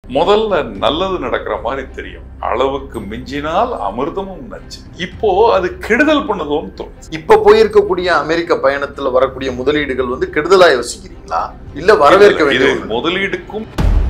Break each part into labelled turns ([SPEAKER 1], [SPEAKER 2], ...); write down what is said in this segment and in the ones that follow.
[SPEAKER 1] முதல்ல நல்லது நடக்கிற மாதிரி தெரியும் அளவுக்கு மிஞ்சினால் அமிர்தமும் நச்சு இப்போ அது கெடுதல் பண்ணுதோன்னு தோணுது
[SPEAKER 2] இப்ப போயிருக்கக்கூடிய அமெரிக்க பயணத்துல வரக்கூடிய முதலீடுகள் வந்து கெடுதலா யோசிக்கிறீங்களா இல்ல வரவேற்க
[SPEAKER 1] இது
[SPEAKER 2] வேண்டிய ஒண்ணு?
[SPEAKER 1] முதலீடுக்கும்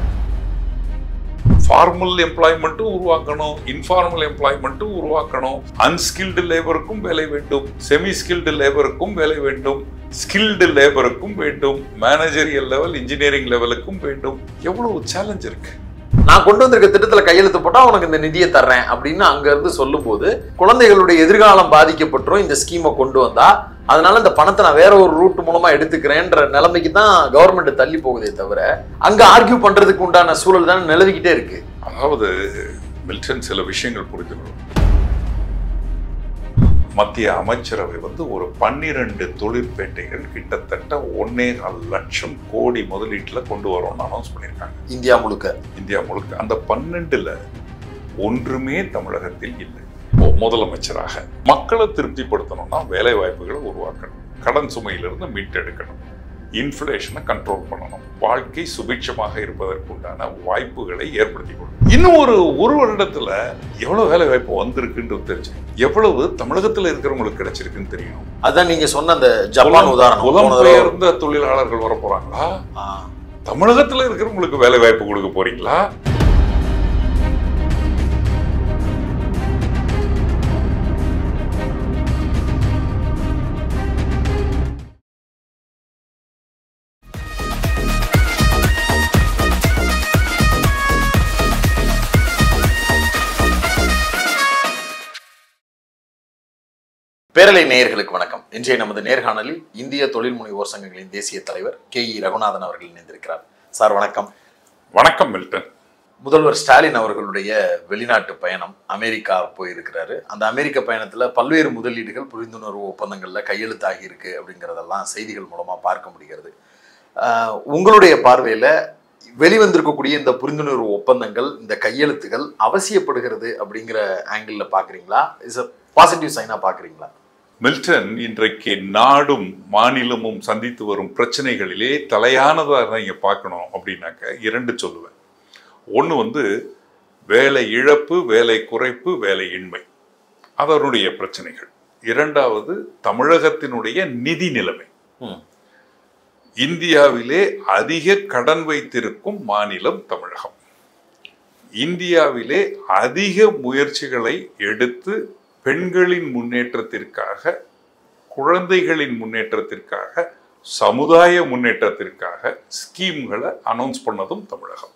[SPEAKER 1] ஃபார்மல் எம்ப்ளாய்மெண்ட்டும் உருவாக்கணும் இன்ஃபார்மல் எம்ப்ளாய்மெண்ட்டும் உருவாக்கணும் அன்ஸ்கில்டு லேபருக்கும் வேலை வேண்டும் செமி ஸ்கில்டு லேபருக்கும் வேலை வேண்டும் ஸ்கில்டு லேபருக்கும் வேண்டும் மேனேஜரியல் லெவல் இன்ஜினியரிங் லெவலுக்கும் வேண்டும் எவ்வளவு சேலஞ்ச் இருக்கு
[SPEAKER 2] நான் கொண்டு வந்திருக்க திட்டத்துல கையெழுத்து போட்டா உனக்கு இந்த நிதியை தர்றேன் அப்படின்னு அங்க இருந்து சொல்லும்போது குழந்தைகளுடைய எதிர்காலம் பாதிக்கப்பட்டுரும் இந்த ஸ்கீமை கொண்டு வந்தா அதனால இந்த பணத்தை நான் வேற ஒரு ரூட் மூலமா எடுத்துக்கிறேன்ற நிலைமைக்கு தான் கவர்மெண்ட் தள்ளி போகுதே தவிர அங்க ஆர்கியூ பண்றதுக்கு உண்டான சூழல் தான் நிலவிக்கிட்டே இருக்கு
[SPEAKER 1] அதாவது மில்டன் சில விஷயங்கள் புரிஞ்சுக்கணும் மத்திய அமைச்சரவை வந்து ஒரு பன்னிரண்டு தொழிற்பேட்டைகள் கிட்டத்தட்ட ஒன்னே கால் லட்சம் கோடி முதலீட்டுல கொண்டு வரோம்னு அனௌன்ஸ் பண்ணியிருக்காங்க
[SPEAKER 2] இந்தியா முழுக்க
[SPEAKER 1] இந்தியா முழுக்க அந்த பன்னெண்டுல ஒன்றுமே தமிழகத்தில் இல்லை இப்போ முதலமைச்சராக மக்களை திருப்திப்படுத்தணும்னா வேலை வாய்ப்புகளை உருவாக்கணும் கடன் சுமையிலிருந்து மீட்டெடுக்கணும் இன்ஃப்ளேஷனை கண்ட்ரோல் பண்ணணும் வாழ்க்கை சுபிட்சமாக இருப்பதற்குண்டான வாய்ப்புகளை ஏற்படுத்தி கொடுக்கணும் இன்னும் ஒரு ஒரு வருடத்துல எவ்வளவு வேலை வாய்ப்பு வந்திருக்குன்றது தெரிஞ்சு எவ்வளவு தமிழகத்துல இருக்கிறவங்களுக்கு கிடைச்சிருக்குன்னு தெரியணும்
[SPEAKER 2] அதான் நீங்க சொன்ன அந்த ஜப்பான் உதாரணம் போன தடவை-
[SPEAKER 1] புலம்பெயர்ந்த தொழிலாளர்கள் வர போறாங்களா
[SPEAKER 2] ஆ.
[SPEAKER 1] தமிழகத்துல இருக்கிறவங்களுக்கு வேலை வாய்ப்பு கொடுக்க போறீங்களா
[SPEAKER 2] பேரலை நேயர்களுக்கு வணக்கம் இன்றைய நமது நேர்காணலில் இந்திய தொழில் முனைவோர் சங்கங்களின் தேசிய தலைவர் கே இ ரகுநாதன் அவர்கள் இணைந்திருக்கிறார் சார் வணக்கம்
[SPEAKER 1] வணக்கம் மில்டன்
[SPEAKER 2] முதல்வர் ஸ்டாலின் அவர்களுடைய வெளிநாட்டு பயணம் அமெரிக்கா போயிருக்கிறாரு அந்த அமெரிக்க பயணத்துல பல்வேறு முதலீடுகள் புரிந்துணர்வு ஒப்பந்தங்கள்ல கையெழுத்தாகி இருக்கு அப்படிங்கிறதெல்லாம் செய்திகள் மூலமா பார்க்க முடிகிறது ஆஹ் உங்களுடைய பார்வையில வெளிவந்திருக்கக்கூடிய இந்த புரிந்துணர்வு ஒப்பந்தங்கள் இந்த கையெழுத்துகள் அவசியப்படுகிறது அப்படிங்கிற ஆங்கிள் பாக்குறீங்களா இஸ் அ பாசிட்டிவ் சைனா பாக்குறீங்களா
[SPEAKER 1] மில்டன் இன்றைக்கு நாடும் மாநிலமும் சந்தித்து வரும் பிரச்சனைகளிலே தலையானதாக நீங்க பார்க்கணும் அப்படின்னாக்க இரண்டு சொல்லுவேன் ஒன்று வந்து வேலை இழப்பு வேலை குறைப்பு வேலை இன்மை அதனுடைய பிரச்சனைகள் இரண்டாவது தமிழகத்தினுடைய நிதி நிலைமை
[SPEAKER 2] ம்.
[SPEAKER 1] இந்தியாவிலே அதிக கடன் வைத்திருக்கும் மாநிலம் தமிழகம் இந்தியாவிலே அதிக முயற்சிகளை எடுத்து பெண்களின் முன்னேற்றத்திற்காக குழந்தைகளின் முன்னேற்றத்திற்காக சமுதாய முன்னேற்றத்திற்காக ஸ்கீம்களை அனௌன்ஸ் பண்ணதும் தமிழகம்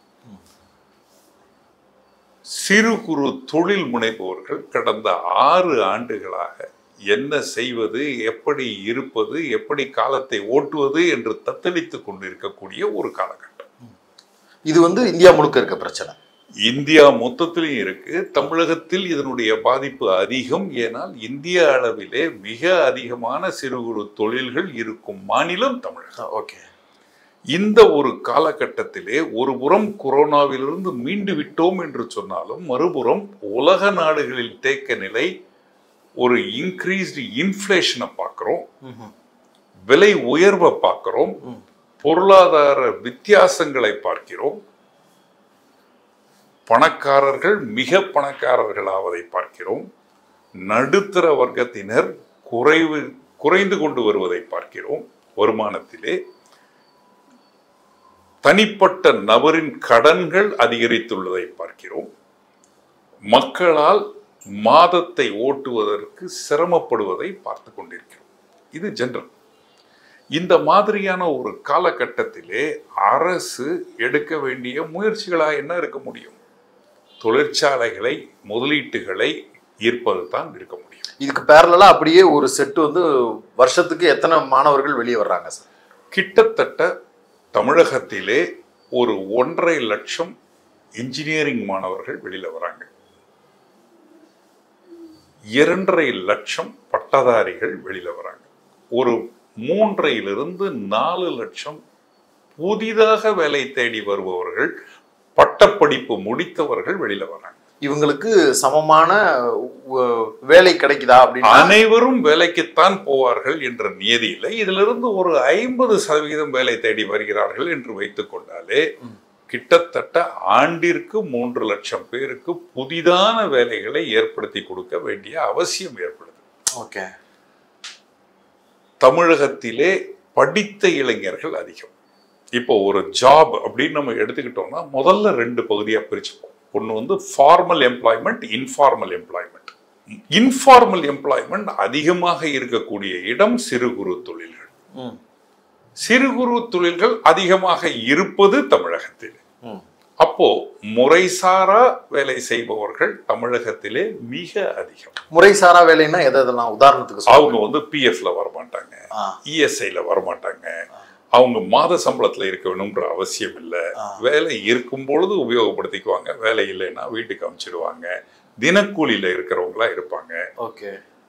[SPEAKER 1] சிறு குறு தொழில் முனைவோர்கள் கடந்த ஆறு ஆண்டுகளாக என்ன செய்வது எப்படி இருப்பது எப்படி காலத்தை ஓட்டுவது என்று தத்தளித்துக் கொண்டிருக்கக்கூடிய ஒரு காலகட்டம்
[SPEAKER 2] இது வந்து இந்தியா முழுக்க இருக்க பிரச்சனை
[SPEAKER 1] இந்தியா மொத்தத்திலும் இருக்கு தமிழகத்தில் இதனுடைய பாதிப்பு அதிகம் ஏனால் இந்திய அளவிலே மிக அதிகமான சிறு குறு தொழில்கள் இருக்கும் மாநிலம் தமிழகம்
[SPEAKER 2] ஓகே
[SPEAKER 1] இந்த ஒரு காலகட்டத்திலே ஒரு புறம் கொரோனாவிலிருந்து மீண்டு விட்டோம் என்று சொன்னாலும் மறுபுறம் உலக நாடுகளில் தேக்க நிலை ஒரு இன்க்ரீஸ்டு இன்ஃப்ளேஷனை பார்க்குறோம் விலை உயர்வை பார்க்கிறோம்
[SPEAKER 2] ம்.
[SPEAKER 1] பொருளாதார வித்தியாசங்களை பார்க்கிறோம் பணக்காரர்கள் மிக பணக்காரர்கள் ஆவதை பார்க்கிறோம் நடுத்தர வர்க்கத்தினர் குறைவு குறைந்து கொண்டு வருவதை பார்க்கிறோம் வருமானத்திலே தனிப்பட்ட நபரின் கடன்கள் அதிகரித்துள்ளதை பார்க்கிறோம் மக்களால் மாதத்தை ஓட்டுவதற்கு சிரமப்படுவதை பார்த்து கொண்டிருக்கிறோம் இது ஜெனரல் இந்த மாதிரியான ஒரு காலகட்டத்திலே அரசு எடுக்க வேண்டிய முயற்சிகளா என்ன இருக்க முடியும் தொழிற்சாலைகளை முதலீட்டுகளை ஈர்ப்பது தான் இருக்க முடியும்
[SPEAKER 2] இதுக்கு பேரலா அப்படியே ஒரு செட் வந்து வருஷத்துக்கு எத்தனை மாணவர்கள் வெளியே வர்றாங்க சார்
[SPEAKER 1] கிட்டத்தட்ட தமிழகத்திலே ஒரு ஒன்றரை லட்சம் இன்ஜினியரிங் மாணவர்கள் வெளியில வராங்க இரண்டரை லட்சம் பட்டதாரிகள் வெளியில வராங்க ஒரு மூன்றையிலிருந்து நாலு லட்சம் புதிதாக வேலை தேடி வருபவர்கள் பட்டப்படிப்பு முடித்தவர்கள் வெளியில வராங்க
[SPEAKER 2] இவங்களுக்கு சமமான அஹ், வேலை கிடைக்குதா அப்படின்னா
[SPEAKER 1] அனைவரும் வேலைக்குத்தான் போவார்கள் என்ற நியதியில இதிலிருந்து ஒரு ஐம்பது சதவீதம் வேலை தேடி வருகிறார்கள் என்று வைத்துக் கொண்டாலே
[SPEAKER 2] ம்.
[SPEAKER 1] கிட்டத்தட்ட ஆண்டிற்கு மூன்று லட்சம் பேருக்கு புதிதான வேலைகளை ஏற்படுத்தி கொடுக்க வேண்டிய அவசியம் ஏற்படுது
[SPEAKER 2] ஓகே
[SPEAKER 1] தமிழகத்திலே படித்த இளைஞர்கள் அதிகம் இப்போ ஒரு ஜாப் அப்படின்னு நம்ம எடுத்துக்கிட்டோம்னா முதல்ல ரெண்டு பகுதியாக பிரிச்சுப்போம் ஒன்று வந்து formal employment informal employment informal employment அதிகமாக இருக்கக்கூடிய இடம் சிறு குறு தொழில்கள்
[SPEAKER 2] ம்
[SPEAKER 1] சிறு குறு தொழில்கள் அதிகமாக இருப்பது தமிழகத்தில்
[SPEAKER 2] ம்
[SPEAKER 1] அப்போ முறைசாரா வேலை செய்பவர்கள் தமிழகத்திலே மிக அதிகம்
[SPEAKER 2] முறைசாரா வேலைன்னா எது எதெல்லாம் உதாரணத்துக்கு
[SPEAKER 1] அவங்க
[SPEAKER 2] சொல்லுங்க
[SPEAKER 1] வந்து பிஎஃப்ல வரமாட்டாங்க
[SPEAKER 2] ஆ
[SPEAKER 1] இஎஸ்ஐல வரமாட்டாங்க அவங்க மாத சம்பளத்துல இருக்க வேணும்ன்ற அவசியம் இல்லை
[SPEAKER 2] ஆ.
[SPEAKER 1] வேலை இருக்கும் பொழுது உபயோகப்படுத்திக்குவாங்க வேலை இல்லைன்னா வீட்டுக்கு அனுப்பிச்சிடுவாங்க தினக்கூலியில இருக்கிறவங்களா இருப்பாங்க
[SPEAKER 2] ஓகே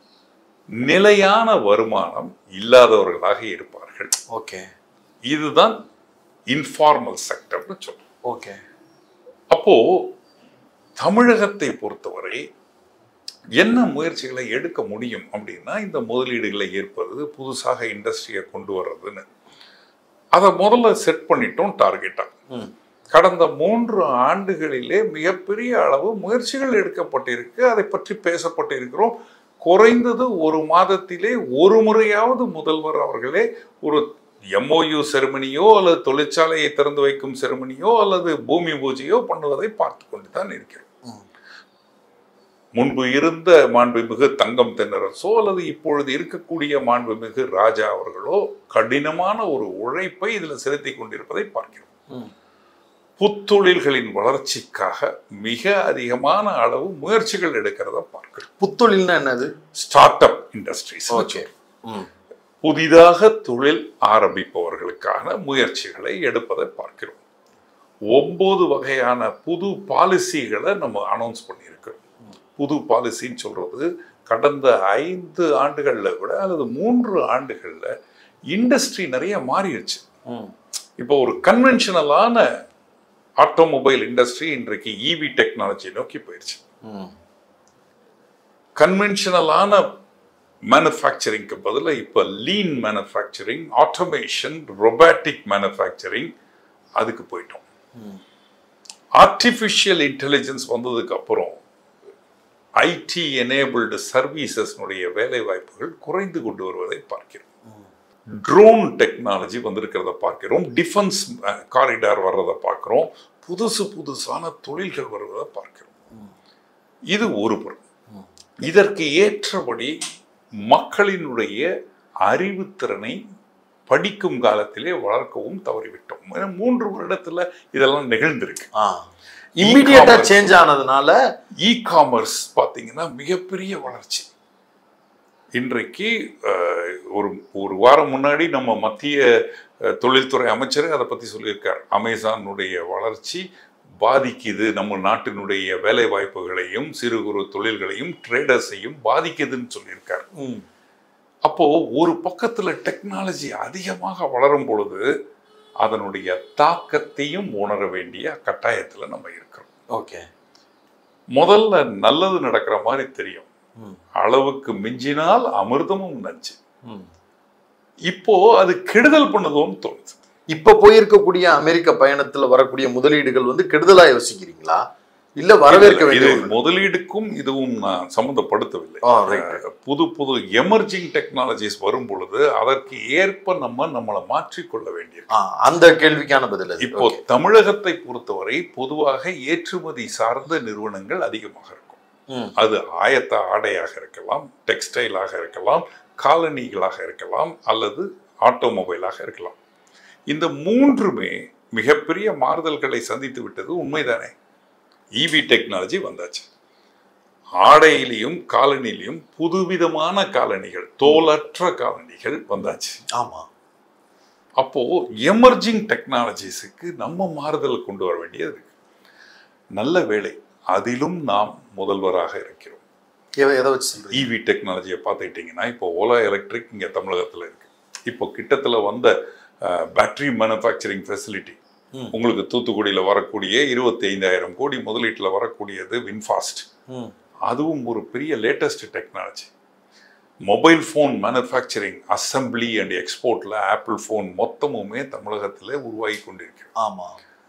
[SPEAKER 1] நிலையான வருமானம் இல்லாதவர்களாக இருப்பார்கள்
[SPEAKER 2] ஓகே
[SPEAKER 1] இதுதான் இன்ஃபார்மல் செக்டர்னு சொல்றோம்
[SPEAKER 2] ஓகே
[SPEAKER 1] அப்போ தமிழகத்தை பொறுத்தவரை என்ன முயற்சிகளை எடுக்க முடியும் அப்படின்னா இந்த முதலீடுகளை ஏற்பது புதுசாக இண்டஸ்ட்ரியை கொண்டு வர்றதுன்னு அதை முதல்ல செட் பண்ணிட்டோம் டார்கெட்டா
[SPEAKER 2] ம்
[SPEAKER 1] கடந்த மூன்று ஆண்டுகளிலே மிகப்பெரிய அளவு முயற்சிகள் எடுக்கப்பட்டிருக்கு அதை பற்றி பேசப்பட்டிருக்கிறோம் குறைந்தது ஒரு மாதத்திலே ஒரு முறையாவது முதல்வர் அவர்களே ஒரு எம்ஓயு செருமனியோ அல்லது தொழிற்சாலையை திறந்து வைக்கும் செருமனியோ அல்லது பூமி பூஜையோ பண்ணுவதை பார்த்து கொண்டு தான் இருக்கிறோம்
[SPEAKER 2] ம்.
[SPEAKER 1] முன்பு இருந்த மாண்புமிகு தங்கம் தென்னரசோ அல்லது இப்பொழுது இருக்கக்கூடிய மாண்புமிகு ராஜா அவர்களோ கடினமான ஒரு உழைப்பை இதில் செலுத்தி கொண்டிருப்பதை பார்க்கிறோம்
[SPEAKER 2] ம்
[SPEAKER 1] புத்தொழில்களின் வளர்ச்சிக்காக மிக அதிகமான அளவு முயற்சிகள் எடுக்கிறத பார்க்கிறோம்
[SPEAKER 2] புத்தொழில்னா என்னது
[SPEAKER 1] ஸ்டார்ட் அப் இண்டஸ்ட்ரீஸ்
[SPEAKER 2] ஓகே ம்
[SPEAKER 1] புதிதாக தொழில் ஆரம்பிப்பவர்களுக்கான முயற்சிகளை எடுப்பதை பார்க்கிறோம் ஒன்பது வகையான புது பாலிசிகளை நம்ம அனௌன்ஸ் பண்ணியிருக்கிறோம் புது பாலிசின்னு சொல்றது கடந்த ஐந்து ஆண்டுகள்ல விட அல்லது மூன்று ஆண்டுகள்ல இண்டஸ்ட்ரி நிறைய மாறிடுச்சு
[SPEAKER 2] ம்
[SPEAKER 1] இப்போ ஒரு கன்வென்ஷனலான ஆட்டோமொபைல் இண்டஸ்ட்ரி இன்றைக்கு இவி டெக்னாலஜி நோக்கி போயிடுச்சு
[SPEAKER 2] ம்
[SPEAKER 1] கன்வென்ஷனலான மேனுஃபேக்சரிங்க்கு பதிலாக இப்போ lean manufacturing automation robotic manufacturing அதுக்கு போயிட்டோம்
[SPEAKER 2] ம்
[SPEAKER 1] ஆர்டிஃபிஷியல் இன்டெலிஜென்ஸ் வந்ததுக்கு அப்புறம் ஐடி எனேபிள்டு சர்வீசஸ்னுடைய வேலை வாய்ப்புகள் குறைந்து கொண்டு வருவதை பார்க்கிறோம் ட்ரோன் டெக்னாலஜி வந்திருக்கிறத பார்க்கிறோம் டிஃபென்ஸ் காரிடார் வர்றதை பார்க்கிறோம் புதுசு புதுசான தொழில்கள் வருவதை பார்க்கிறோம் இது ஒரு புறம் இதற்கு ஏற்றபடி மக்களினுடைய அறிவுத்திறனை படிக்கும் காலத்திலே வளர்க்கவும் தவறிவிட்டோம் ஏன்னா மூன்று வருடத்துல இதெல்லாம் நிகழ்ந்திருக்கு
[SPEAKER 2] ஆ இம்மிடியட்டா
[SPEAKER 1] E-commerce.
[SPEAKER 2] சேஞ்ச் ஆனதுனால
[SPEAKER 1] இ காமர்ஸ் பார்த்தீங்கன்னா மிகப்பெரிய வளர்ச்சி இன்றைக்கு அஹ், ஒரு ஒரு வாரம் முன்னாடி நம்ம மத்திய அஹ், தொழில்துறை அமைச்சர் அதை பற்றி சொல்லியிருக்கார் அமேசானுடைய வளர்ச்சி பாதிக்குது நம்ம நாட்டினுடைய வேலை வாய்ப்புகளையும் சிறு குறு தொழில்களையும் ட்ரேடர்ஸையும் பாதிக்குதுன்னு சொல்லியிருக்கார்
[SPEAKER 2] ம்
[SPEAKER 1] அப்போ ஒரு பக்கத்துல டெக்னாலஜி அதிகமாக வளரும் பொழுது அதனுடைய தாக்கத்தையும் உணர வேண்டிய கட்டாயத்துல நம்ம இருக்கிறோம்
[SPEAKER 2] ஓகே
[SPEAKER 1] முதல்ல நல்லது நடக்கிற மாதிரி தெரியும்
[SPEAKER 2] ம்
[SPEAKER 1] அளவுக்கு மிஞ்சினால் அமிர்தமும் நஞ்சு
[SPEAKER 2] ம்
[SPEAKER 1] இப்போ அது கெடுதல் பண்ணுதோன்னு தோணுது
[SPEAKER 2] இப்ப போயிருக்கக்கூடிய அமெரிக்க பயணத்துல வரக்கூடிய முதலீடுகள் வந்து கெடுதலா யோசிக்கிறீங்களா இல்ல வரவேற்க
[SPEAKER 1] இது
[SPEAKER 2] வேண்டிய ஒண்ணு?
[SPEAKER 1] முதலீடுக்கும் இதுவும் நான் சம்மந்தப்படுத்தவில்லை
[SPEAKER 2] ஆ, right, right.
[SPEAKER 1] புது புது எமர்ஜிங் டெக்னாலஜிஸ் வரும் பொழுது அதற்கு ஏற்ப நம்ம நம்மளை மாற்றிக்கொள்ள வேண்டியிருக்கு
[SPEAKER 2] ஆ, அந்த கேள்விக்கான பதில் அது.
[SPEAKER 1] இப்போ
[SPEAKER 2] Okay.
[SPEAKER 1] தமிழகத்தை பொறுத்தவரை பொதுவாக ஏற்றுமதி சார்ந்த நிறுவனங்கள் அதிகமாக இருக்கும்
[SPEAKER 2] ம்
[SPEAKER 1] அது ஆயத்த ஆடையாக இருக்கலாம் டெக்ஸ்டைலாக இருக்கலாம் காலணிகளாக இருக்கலாம் அல்லது ஆட்டோமொபைலாக இருக்கலாம் இந்த மூன்றுமே மிகப்பெரிய மாறுதல்களை சந்தித்து விட்டது உண்மைதானே இவி டெக்னாலஜி வந்தாச்சு ஆடையிலையும் காலணிலையும் புதுவிதமான காலணிகள் தோலற்ற காலணிகள் வந்தாச்சு
[SPEAKER 2] ஆமா
[SPEAKER 1] அப்போ எமர்ஜிங் டெக்னாலஜிஸுக்கு நம்ம மாறுதல் கொண்டு வர வேண்டியது இருக்கு நல்ல வேலை அதிலும் நாம் முதல்வராக இருக்கிறோம்
[SPEAKER 2] எதை எதை வச்சு சொல்றீங்க
[SPEAKER 1] இவி டெக்னாலஜியை பார்த்துக்கிட்டிங்கன்னா இப்போ ஓலா எலக்ட்ரிக் இங்கே தமிழகத்தில் இருக்கு இப்போ கிட்டத்தில் வந்த பேட்டரி மேனுஃபேக்சரிங் ஃபெசிலிட்டி
[SPEAKER 2] ம்.
[SPEAKER 1] உங்களுக்கு தூத்துக்குடியில் வரக்கூடிய இருபத்தி ஐந்தாயிரம் கோடி முதலீட்டில் வரக்கூடியது வின்ஃபாஸ்ட்
[SPEAKER 2] ம்
[SPEAKER 1] அதுவும் ஒரு பெரிய latest technology mobile phone manufacturing assembly and எக்ஸ்போர்ட்டில் ஆப்பிள் ஃபோன் மொத்தமுமே தமிழகத்தில் உருவாகி கொண்டிருக்கிறது
[SPEAKER 2] ஆமா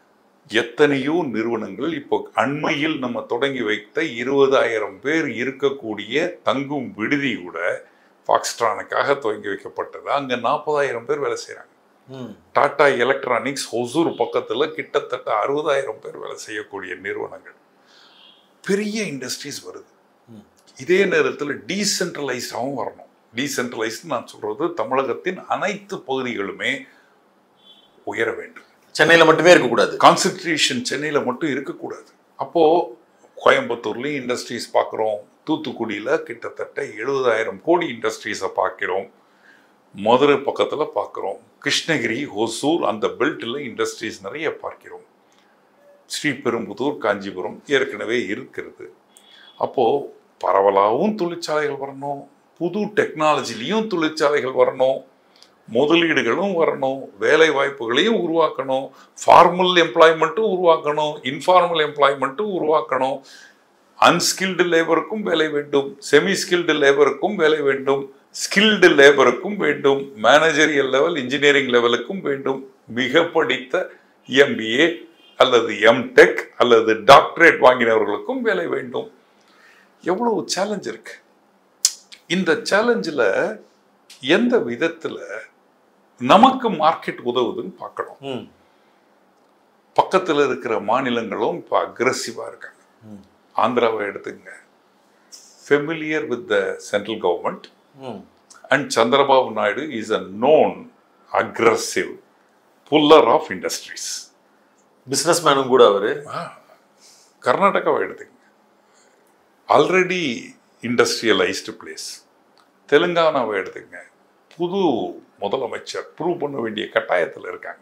[SPEAKER 1] எத்தனையோ நிறுவனங்கள் இப்போ அண்மையில் நம்ம தொடங்கி வைத்த இருபதாயிரம் பேர் இருக்கக்கூடிய தங்கும் விடுதி கூட ஃபாக்ஸ்ட்ரானுக்காக துவங்கி வைக்கப்பட்டது அங்கே நாற்பதாயிரம் பேர் வேலை செய்கிறாங்க
[SPEAKER 2] ம்
[SPEAKER 1] டாடா எலக்ட்ரானிக்ஸ் ஒசூர் பக்கத்தில் கிட்டத்தட்ட அறுபதாயிரம் பேர் வேலை செய்யக்கூடிய நிறுவனங்கள் பெரிய இண்டஸ்ட்ரீஸ் வருது
[SPEAKER 2] ம்.
[SPEAKER 1] இதே நேரத்தில் டீசென்ட்ரலைஸ்டாகவும் வரணும் டீசென்ட்ரலைஸ்டு நான் சொல்றது தமிழகத்தின் அனைத்து பகுதிகளுமே உயர வேண்டும்
[SPEAKER 2] சென்னையில மட்டுமே இருக்கக்கூடாது
[SPEAKER 1] கான்சென்ட்ரேஷன் சென்னையில் மட்டும் இருக்கக்கூடாது அப்போது கோயம்புத்தூர்லேயும் இண்டஸ்ட்ரீஸ் பார்க்குறோம் தூத்துக்குடியில் கிட்டத்தட்ட எழுபதாயிரம் கோடி இண்டஸ்ட்ரீஸை பார்க்கிறோம் மதுரை பக்கத்தில் பார்க்குறோம் கிருஷ்ணகிரி ஒசூர் அந்த பெல்ட்டில் இண்டஸ்ட்ரீஸ் நிறைய பார்க்கிறோம் ஸ்ரீபெரும்புதூர் காஞ்சிபுரம் ஏற்கனவே இருக்கிறது அப்போது பரவலாகவும் தொழிற்சாலைகள் வரணும் புது டெக்னாலஜிலையும் தொழிற்சாலைகள் வரணும் முதலீடுகளும் வரணும் வேலை வாய்ப்புகளையும் உருவாக்கணும் ஃபார்மல் எம்ப்ளாய்மெண்ட்டும் உருவாக்கணும் இன்ஃபார்மல் எம்ப்ளாய்மெண்ட்டும் உருவாக்கணும் அன்ஸ்கில்டு லேபருக்கும் வேலை வேண்டும் செமி ஸ்கில்டு லேபருக்கும் வேலை வேண்டும் ஸ்கில்டு லேபருக்கும் வேண்டும் மேனேஜரியல் லெவல் இன்ஜினியரிங் லெவலுக்கும் வேண்டும் மிக படித்த எம்பிஏ அல்லது எம்டெக் அல்லது டாக்டரேட் வாங்கினவர்களுக்கும் வேலை வேண்டும் எவ்வளவு சேலஞ்ச் இருக்கு இந்த சேலஞ்சில் எந்த விதத்தில் நமக்கு மார்க்கெட் உதவுதுன்னு பார்க்கணும்
[SPEAKER 2] ம்
[SPEAKER 1] பக்கத்தில் இருக்கிற மாநிலங்களும் இப்போ அக்ரஸிவாக இருக்காங்க
[SPEAKER 2] ம்.
[SPEAKER 1] ஆந்திராவை எடுத்துங்க familiar with the central government
[SPEAKER 2] ம்
[SPEAKER 1] and Chandrababu Naidu is a known aggressive puller of industries
[SPEAKER 2] business மேனும் கூட அவரு
[SPEAKER 1] கர்நாடகாவை எடுத்துங்க ஆல்ரெடி இண்டஸ்ட்ரியலைஸ்டு பிளேஸ் தெலுங்கானாவை எடுத்துங்க புது முதலமைச்சர் ப்ரூவ் பண்ண வேண்டிய கட்டாயத்தில் இருக்காங்க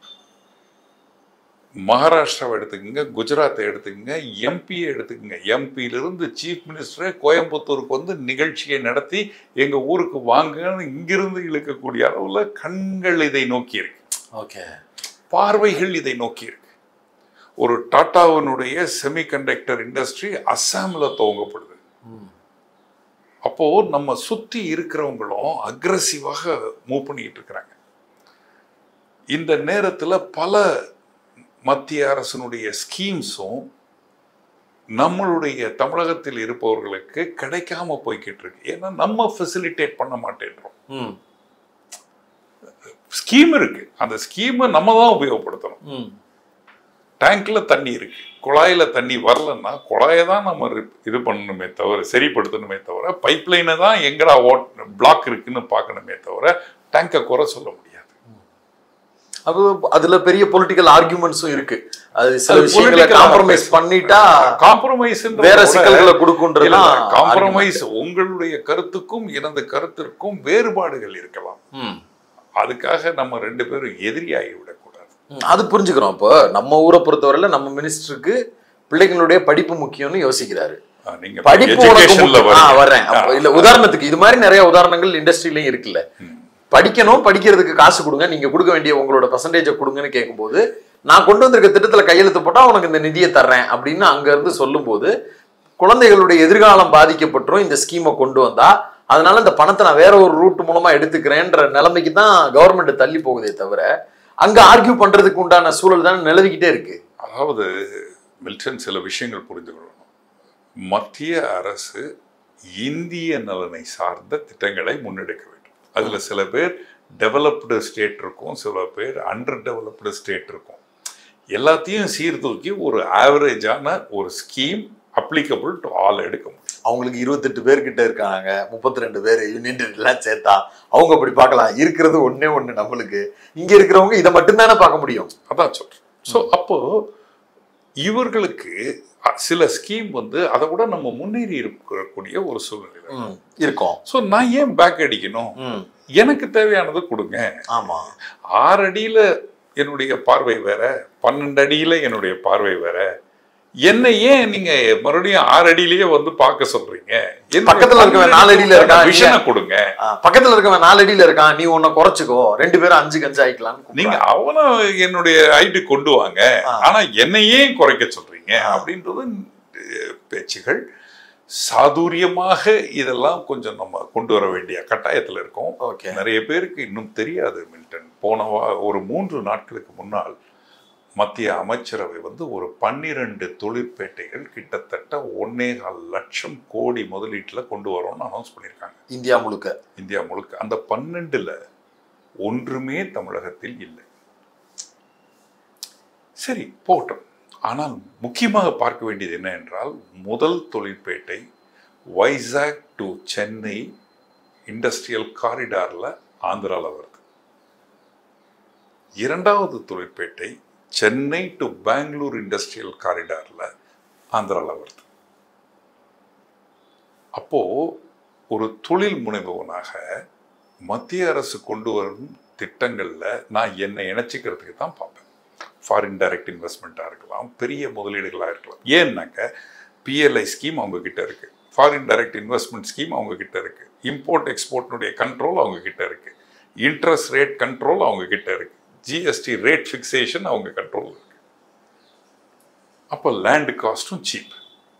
[SPEAKER 1] மகாராஷ்டிராவை எடுத்துக்கங்க குஜராத்தை எடுத்துக்கங்க எம்பியை எடுத்துக்கங்க எம்பியிலிருந்து சீஃப் மினிஸ்டரே கோயம்புத்தூருக்கு வந்து நிகழ்ச்சியை நடத்தி எங்கள் ஊருக்கு வாங்கன்னு இங்கிருந்து இழுக்கக்கூடிய அளவில் கண்கள் இதை நோக்கி இருக்கு
[SPEAKER 2] ஓகே
[SPEAKER 1] பார்வைகள் இதை நோக்கி இருக்கு ஒரு டாட்டாவினுடைய செமிகண்டக்டர் இண்டஸ்ட்ரி அஸ்ஸாமில் துவங்கப்படுது
[SPEAKER 2] ம்
[SPEAKER 1] அப்போ நம்ம சுத்தி இருக்கிறவங்களும் அக்ரஸிவாக மூவ் பண்ணிட்டு இருக்கிறாங்க இந்த நேரத்துல பல மத்திய அரசினுடைய ஸ்கீம்ஸும் நம்மளுடைய தமிழகத்தில் இருப்பவர்களுக்கு கிடைக்காம போய்கிட்டு இருக்கு ஏன்னா நம்ம ஃபெசிலிட்டேட் பண்ண மாட்டேன்றோம்
[SPEAKER 2] ம்
[SPEAKER 1] ஸ்கீம் இருக்கு அந்த ஸ்கீமை நம்ம தான் உபயோகப்படுத்தணும்
[SPEAKER 2] ம்
[SPEAKER 1] டேங்க்ல தண்ணி இருக்கு குழாயில தண்ணி வரலன்னா குழாயை தான் நம்ம ரிப்- இது பண்ணணுமே தவிர சரிப்படுத்தணுமே தவிர பைப் லைனை தான் எங்கடா ஓட் பிளாக் இருக்குன்னு பார்க்கணுமே தவிர டேங்கை குறை சொல்ல முடியாது
[SPEAKER 2] அப்போ அதுல பெரிய பொலிட்டிக்கல் ஆர்குமெண்ட்ஸும் இருக்கு அது சில
[SPEAKER 1] அது
[SPEAKER 2] விஷயங்களை
[SPEAKER 1] political
[SPEAKER 2] காம்ப்ரமைஸ்
[SPEAKER 1] ஆ
[SPEAKER 2] பண்ணிட்டா
[SPEAKER 1] காம்ப்ரமைஸ்
[SPEAKER 2] வேற சிக்கல்களை கொடுக்குன்றதுலாம்
[SPEAKER 1] காம்ப்ரமைஸ் உங்களுடைய கருத்துக்கும் எனது கருத்திற்கும் வேறுபாடுகள் இருக்கலாம்
[SPEAKER 2] ம்.
[SPEAKER 1] அதுக்காக நம்ம ரெண்டு பேரும் எதிரியாகி விடக்கூடாது
[SPEAKER 2] ம், அது புரிஞ்சுக்கிறோம் இப்போ நம்ம ஊரை பொறுத்தவரையில நம்ம மினிஸ்டருக்கு பிள்ளைங்களுடைய படிப்பு முக்கியம்னு யோசிக்கிறாரு
[SPEAKER 1] ஆ, நீங்க
[SPEAKER 2] படிப்பு உனக்கு
[SPEAKER 1] எஜுகேஷன்ல
[SPEAKER 2] முக்கியம். ஆ, வர்றேன் அப்போ இல்ல உதாரணத்துக்கு இது மாதிரி நிறைய உதாரணங்கள் இண்டஸ்ட்ரியிலையும் இருக்குல்ல படிக்கணும் படிக்கிறதுக்கு காசு கொடுங்க நீங்க கொடுக்க வேண்டிய உங்களோட பர்சன்டேஜை கொடுங்கன்னு கேட்கும்போது நான் கொண்டு வந்திருக்க திட்டத்துல கையெழுத்து போட்டா உனக்கு இந்த நிதியை தர்றேன் அப்படின்னு அங்க இருந்து சொல்லும்போது குழந்தைகளுடைய எதிர்காலம் பாதிக்கப்பட்டுரும் இந்த ஸ்கீமை கொண்டு வந்தா அதனால இந்த பணத்தை நான் வேற ஒரு ரூட் மூலமா எடுத்துக்கிறேன்ற நிலைமைக்கு தான் கவர்மெண்ட் தள்ளி போகுதே தவிர அங்க ஆர்கியூ பண்றதுக்கு உண்டான சூழல் தான் நிலவிக்கிட்டே இருக்கு
[SPEAKER 1] அதாவது மில்டன் சில விஷயங்கள் புரிந்து கொள்ளணும் மத்திய அரசு இந்திய நலனை சார்ந்த திட்டங்களை முன்னெடுக்க வேண்டும் அதுல சில பேர் டெவலப்டு ஸ்டேட் இருக்கும் சில பேர் அண்டர் டெவலப்டு ஸ்டேட் இருக்கும் எல்லாத்தையும் சீர்தூக்கி ஒரு ஆவரேஜான ஒரு ஸ்கீம் அப்ளிகபிள் டு ஆல் எடுக்க முடியும்
[SPEAKER 2] அவங்களுக்கு இருபத்தெட்டு பேர் கிட்ட இருக்காங்க முப்பத்தி ரெண்டு பேர் யூனியன் எல்லாம் சேர்த்தா அவங்க அப்படி பார்க்கலாம் இருக்கிறது ஒண்ணே ஒண்ணு நம்மளுக்கு இங்க இருக்கிறவங்க இதை மட்டும்தானே பார்க்க முடியும்
[SPEAKER 1] அதான் சொல்றேன் ஸோ அப்போ இவர்களுக்கு அ- சில ஸ்கீம் வந்து அதை விட நம்ம முன்னேறி இருக்கக்கூடிய ஒரு சூழ்நிலை
[SPEAKER 2] ம், இருக்கும்
[SPEAKER 1] ஸோ நான் ஏன் பேக் அடிக்கணும்
[SPEAKER 2] ம்,
[SPEAKER 1] எனக்கு தேவையானது கொடுங்க
[SPEAKER 2] ஆமா
[SPEAKER 1] ஆறு அடியில என்னுடைய பார்வை வேற பன்னெண்டு அடியில என்னுடைய பார்வை வேற என்னை ஏன் நீங்க மறுபடியும் ஆறு அடியிலேயே வந்து பார்க்க சொல்றீங்க என்னுடைய
[SPEAKER 2] பக்கத்துல இருக்கவன் நாலு அடியில இருக்கான்,
[SPEAKER 1] விஷனை கொடுங்க
[SPEAKER 2] ஆ, பக்கத்துல இருக்கவன் நாலு அடியில இருக்கான் நீ உன்னை குறைச்சுக்கோ ரெண்டு பேரும் அஞ்சு கஞ்சு ஆயிக்கலாம்னு
[SPEAKER 1] நீங்க
[SPEAKER 2] கூப்பிடுறாங்க.
[SPEAKER 1] அவனை என்னுடைய ஹைட்டு கொண்டு வாங்க
[SPEAKER 2] ஆ.
[SPEAKER 1] ஆனா என்னையே குறைக்க சொல்றீங்க
[SPEAKER 2] ஆ.
[SPEAKER 1] அப்படின்றது அஹ், பேச்சுகள் சாதுரியமாக இதெல்லாம் கொஞ்சம் நம்ம கொண்டு வர வேண்டிய கட்டாயத்துல இருக்கோம்
[SPEAKER 2] ஓகே
[SPEAKER 1] நிறைய பேருக்கு இன்னும் தெரியாது மில்டன் போன வா ஒரு மூன்று நாட்களுக்கு முன்னால் மத்திய அமைச்சரவை வந்து ஒரு பன்னிரண்டு தொழிற்பேட்டைகள் கிட்டத்தட்ட ஒன்னே கால் லட்சம் கோடி முதலீட்டில் கொண்டு வரோம்னு அனௌன்ஸ் பண்ணியிருக்காங்க
[SPEAKER 2] இந்தியா முழுக்க
[SPEAKER 1] இந்தியா முழுக்க அந்த பன்னெண்டுல ஒன்றுமே தமிழகத்தில் இல்லை சரி போட்டோம் ஆனால் முக்கியமாக பார்க்க வேண்டியது என்ன என்றால் முதல் தொழிற்பேட்டை வைசாக் டு சென்னை இண்டஸ்ட்ரியல் காரிடார்ல ஆந்திரால வருது இரண்டாவது தொழிற்பேட்டை சென்னை டு பெங்களூர் இண்டஸ்ட்ரியல் காரிடார்ல ஆந்திரால வருது அப்போ ஒரு தொழில் முனைபவனாக மத்திய அரசு கொண்டு வரும் திட்டங்கள்ல நான் என்னை இணைச்சிக்கிறதுக்கு தான் பார்ப்பேன் ஃபாரின் டைரக்ட் இன்வெஸ்ட்மெண்ட்டாக இருக்கலாம் பெரிய முதலீடுகளாக இருக்கலாம் ஏன்னாக்க பிஎல்ஐ ஸ்கீம் அவங்க கிட்ட இருக்கு ஃபாரின் டைரக்ட் இன்வெஸ்ட்மெண்ட் ஸ்கீம் அவங்க கிட்ட இருக்கு இம்போர்ட் எக்ஸ்போர்ட்னுடைய கண்ட்ரோல் அவங்க கிட்ட இருக்கு இன்ட்ரெஸ்ட் ரேட் கண்ட்ரோல் அவங்க கிட்ட இருக்கு ஜிஎஸ்டி ரேட் ஃபிக்சேஷன் அவங்க கண்ட்ரோல் இருக்கு அப்போ லேண்ட் காஸ்ட்டும் சீப்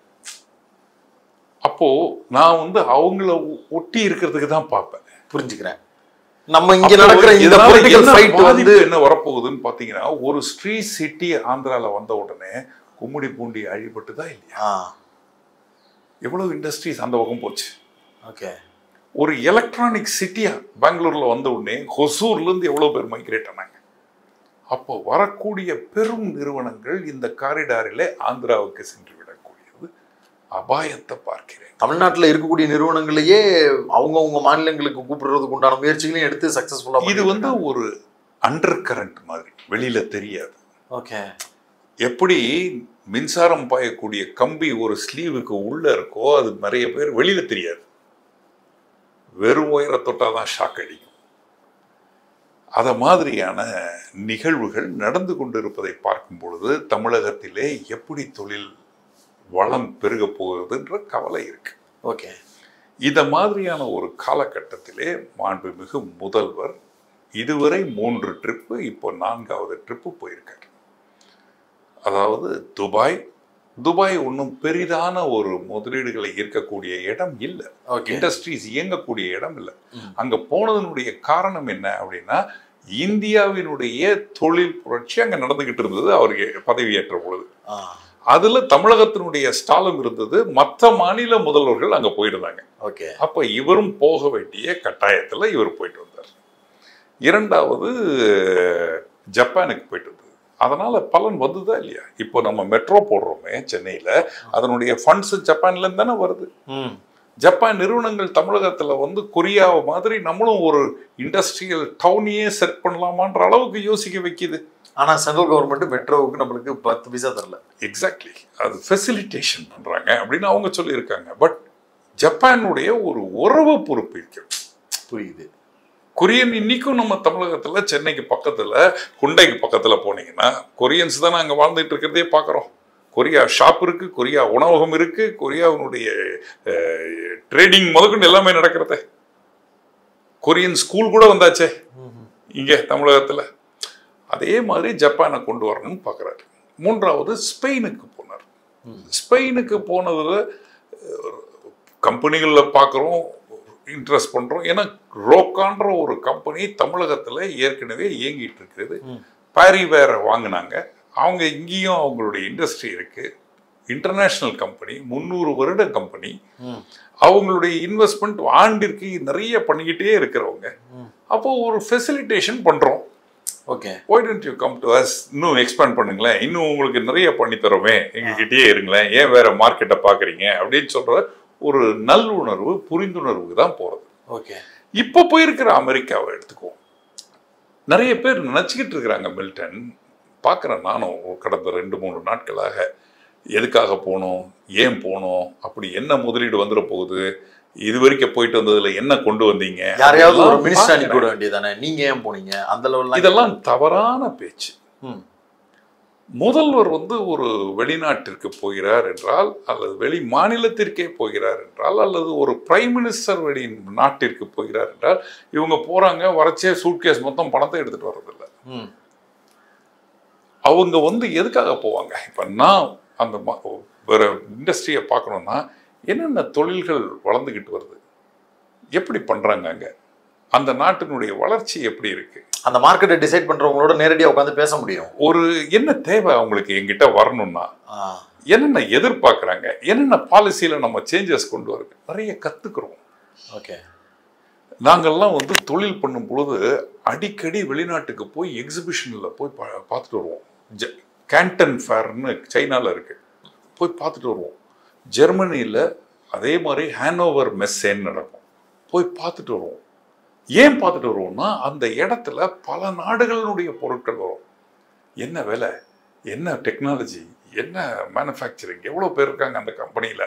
[SPEAKER 1] அப்போ நான் வந்து அவங்கள ஒட்டி இருக்கிறதுக்கு தான் பார்ப்பேன்
[SPEAKER 2] புரிஞ்சுக்கிறேன் நம்ம இங்க
[SPEAKER 1] அப்போ
[SPEAKER 2] நடக்கிற இந்த
[SPEAKER 1] இதனால
[SPEAKER 2] பொலிட்டிக்கல்
[SPEAKER 1] என்ன
[SPEAKER 2] ஃபைட் வந்து
[SPEAKER 1] பாதிப்பு என்ன வரப்போகுதுன்னு பாத்தீங்கன்னா ஒரு ஸ்ரீ சிட்டி ஆந்திரால வந்த உடனே கும்மிடி பூண்டி அழிபட்டுதா இல்லையா
[SPEAKER 2] ஆ
[SPEAKER 1] எவ்வளவு இண்டஸ்ட்ரீஸ் அந்த பக்கம் போச்சு
[SPEAKER 2] ஓகே
[SPEAKER 1] ஒரு எலக்ட்ரானிக் சிட்டியா பெங்களூர்ல வந்த உடனே ஹொசூர்ல இருந்து எவ்வளவு பேர் மைக்ரேட் ஆனாங்க அப்போ வரக்கூடிய பெரும் நிறுவனங்கள் இந்த காரிடாரிலே ஆந்திராவுக்கு சென்று விடக்கூடியது அபாயத்தை பார்க்கிறேன்
[SPEAKER 2] தமிழ்நாட்டுல இருக்கக்கூடிய நிறுவனங்களையே அவங்கவங்க மாநிலங்களுக்கு கூப்பிடுறதுக்கு உண்டான முயற்சிகளையும் எடுத்து சக்சஸ்ஃபுல்லா
[SPEAKER 1] இது வந்து ஒரு அண்டர் கரண்ட் மாதிரி வெளியில தெரியாது
[SPEAKER 2] ஓகே
[SPEAKER 1] எப்படி மின்சாரம் பாயக்கூடிய கம்பி ஒரு ஸ்லீவுக்கு உள்ள இருக்கோ அது நிறைய பேர் வெளியில தெரியாது வெறும் உயர தொட்டாதான் ஷாக் அடிக்கும் அத மாதிரியான நிகழ்வுகள் நடந்து கொண்டிருப்பதை பார்க்கும் பொழுது தமிழகத்திலே எப்படி தொழில் வளம் பெருக போகிறதுன்ற கவலை இருக்கு
[SPEAKER 2] ஓகே
[SPEAKER 1] இந்த மாதிரியான ஒரு காலகட்டத்திலே மாண்புமிகு முதல்வர் இதுவரை மூன்று ட்ரிப்பு இப்போ நான்காவது ட்ரிப்பு போயிருக்காரு அதாவது துபாய் துபாய் ஒன்றும் பெரிதான ஒரு முதலீடுகளை ஈர்க்கக்கூடிய இடம் இல்லை
[SPEAKER 2] ஓகே
[SPEAKER 1] இண்டஸ்ட்ரீஸ் இயங்கக்கூடிய இடம் இல்லை
[SPEAKER 2] ம்.
[SPEAKER 1] அங்க போனதனுடைய காரணம் என்ன அப்படின்னா இந்தியாவினுடைய தொழில் புரட்சி அங்க நடந்துகிட்டு இருந்தது அவருக்கு பதவியேற்ற பொழுது
[SPEAKER 2] ஆ
[SPEAKER 1] அதுல தமிழகத்தினுடைய ஸ்டாலும் இருந்தது மற்ற மாநில முதல்வர்கள் அங்க போயிருந்தாங்க
[SPEAKER 2] ஓகே
[SPEAKER 1] அப்ப இவரும் போக வேண்டிய கட்டாயத்துல இவர் போயிட்டு வந்தார் இரண்டாவது ஜப்பானுக்கு போயிட்டு வந்தது அதனால பலன் வந்ததா இல்லையா இப்போ நம்ம மெட்ரோ போடுறோமே சென்னையில அதனுடைய ஃபண்ட்ஸ் ஜப்பான்ல இருந்து தானே வருது
[SPEAKER 2] ம்
[SPEAKER 1] ஜப்பான் நிறுவனங்கள் தமிழகத்துல வந்து கொரியா மாதிரி நம்மளும் ஒரு இண்டஸ்ட்ரியல் டவுனையே செட் பண்ணலாமான்ற அளவுக்கு யோசிக்க வைக்குது
[SPEAKER 2] ஆனா சென்ட்ரல் கவர்மெண்ட் மெட்ரோவுக்கு நம்மளுக்கு பத்து பைசா தரல
[SPEAKER 1] எக்ஸாக்ட்லி அது ஃபெசிலிட்டேஷன் பண்றாங்க அப்படின்னு அவங்க சொல்லியிருக்காங்க பட் ஜப்பானுடைய ஒரு உறவு பொறுப்பு இருக்கு
[SPEAKER 2] புரியுது
[SPEAKER 1] கொரியன் இன்னைக்கும் நம்ம தமிழகத்துல சென்னைக்கு பக்கத்துல குண்டைக்கு பக்கத்துல போனீங்கன்னா கொரியன்ஸ் தான் அங்க வாழ்ந்துட்டு இருக்கிறதே பார்க்குறோம் கொரியா ஷாப் இருக்கு கொரியா உணவகம் இருக்கு கொரியாவினுடைய ட்ரேடிங் முதற்கொண்டு எல்லாமே நடக்கிறதே கொரியன் ஸ்கூல் கூட வந்தாச்சே இங்க தமிழகத்துல அதே மாதிரி ஜப்பானை கொண்டு வரணும்னு பார்க்குறாரு மூன்றாவது ஸ்பெயினுக்கு போனார்
[SPEAKER 2] ம்.
[SPEAKER 1] ஸ்பெயினுக்கு போனதுல கம்பெனிகளில் பார்க்குறோம் இன்ட்ரெஸ்ட் பண்ணுறோம் ஏன்னா ரோக்கான்ற ஒரு கம்பெனி தமிழகத்தில் ஏற்கனவே இயங்கிட்டு இருக்கிறது
[SPEAKER 2] ம்.
[SPEAKER 1] பாரி வேற வாங்கினாங்க அவங்க இங்கேயும் அவங்களுடைய இண்டஸ்ட்ரி இருக்கு இன்டர்நேஷ்னல் கம்பெனி முந்நூறு வருட கம்பெனி
[SPEAKER 2] ம்
[SPEAKER 1] அவங்களுடைய இன்வெஸ்ட்மெண்ட் ஆண்டிற்கு நிறைய பண்ணிக்கிட்டே இருக்கிறவங்க
[SPEAKER 2] ம்.
[SPEAKER 1] அப்போ ஒரு ஃபெசிலிட்டேஷன் பண்ணுறோம்
[SPEAKER 2] okay
[SPEAKER 1] why don't you come to us இன்னும் எக்ஸ்பேண்ட் பண்ணுங்களேன் இன்னும் உங்களுக்கு நிறைய பண்ணி தரோமே எங்ககிட்டயே இருங்களேன் ஏன் வேற மார்க்கெட்டை பார்க்குறீங்க அப்படின்னு சொல்ற ஒரு நல்லுணர்வு புரிந்துணர்வுக்கு தான் போகிறது
[SPEAKER 2] ஓகே
[SPEAKER 1] இப்போ போயிருக்கிற அமெரிக்காவை எடுத்துக்குவோம் நிறைய பேர் நினச்சிக்கிட்டு இருக்கிறாங்க மில்டன் பார்க்குறேன் நானும் கடந்த ரெண்டு மூணு நாட்களாக எதுக்காக போனோம் ஏன் போனோம் அப்படி என்ன முதலீடு வந்துட போகுது இது வரைக்கும் போயிட்டு வந்ததுல என்ன கொண்டு வந்தீங்க
[SPEAKER 2] யாரையாவது ஒரு
[SPEAKER 1] அதெல்லாம்
[SPEAKER 2] மினிஸ்டர் அனுப்பி
[SPEAKER 1] பார்க்கிறேன்.
[SPEAKER 2] விட வேண்டியதானே நீங்க ஏன் போனீங்க அந்த லெவல்ல
[SPEAKER 1] இதெல்லாம் தவறான பேச்சு
[SPEAKER 2] ம்
[SPEAKER 1] முதல்வர் வந்து ஒரு வெளிநாட்டிற்கு போகிறார் என்றால் அல்லது வெளி மாநிலத்திற்கே போகிறார் என்றால் அல்லது ஒரு பிரைம் மினிஸ்டர் வெளி நாட்டிற்கு போகிறார் என்றால் இவங்க போறாங்க வரச்சே சூட்கேஸ் மொத்தம் பணத்தை எடுத்துட்டு வர்றதில்ல
[SPEAKER 2] ம்
[SPEAKER 1] அவங்க வந்து எதுக்காக போவாங்க இப்போ நான் அந்த ம- வேற இண்டஸ்ட்ரியை பார்க்கணும்னா என்னென்ன தொழில்கள் வளர்ந்துக்கிட்டு வருது எப்படி பண்றாங்க அங்க அந்த நாட்டினுடைய வளர்ச்சி எப்படி இருக்கு
[SPEAKER 2] அந்த மார்க்கெட்டை டிசைட் பண்றவங்களோட நேரடியா உட்காந்து பேச முடியும்
[SPEAKER 1] ஒரு என்ன தேவை அவங்களுக்கு எங்கிட்ட வரணும்னா
[SPEAKER 2] ஆ,
[SPEAKER 1] என்னென்ன எதிர்பார்க்குறாங்க என்னென்ன பாலிசியில் நம்ம சேஞ்சஸ் கொண்டு வரது நிறைய கற்றுக்குறோம்
[SPEAKER 2] ஓகே
[SPEAKER 1] நாங்கள்லாம் வந்து தொழில் பண்ணும் பொழுது அடிக்கடி வெளிநாட்டுக்கு போய் எக்ஸிபிஷனில் போய் பா பார்த்துட்டு வருவோம் ஜ கேண்டன் ஃபேர்னு சைனாவில் இருக்கு போய் பார்த்துட்டு வருவோம் ஜெர்மனியில் அதே மாதிரி ஹேனோவர் மெஸ்ஸேன்னு நடக்கும் போய் பார்த்துட்டு வருவோம் ஏன் பார்த்துட்டு வருவோம்னா அந்த இடத்துல பல நாடுகளினுடைய பொருட்கள் வரும் என்ன விலை என்ன டெக்னாலஜி என்ன மேனுஃபேக்சரிங் எவ்வளோ பேர் இருக்காங்க அந்த கம்பெனியில்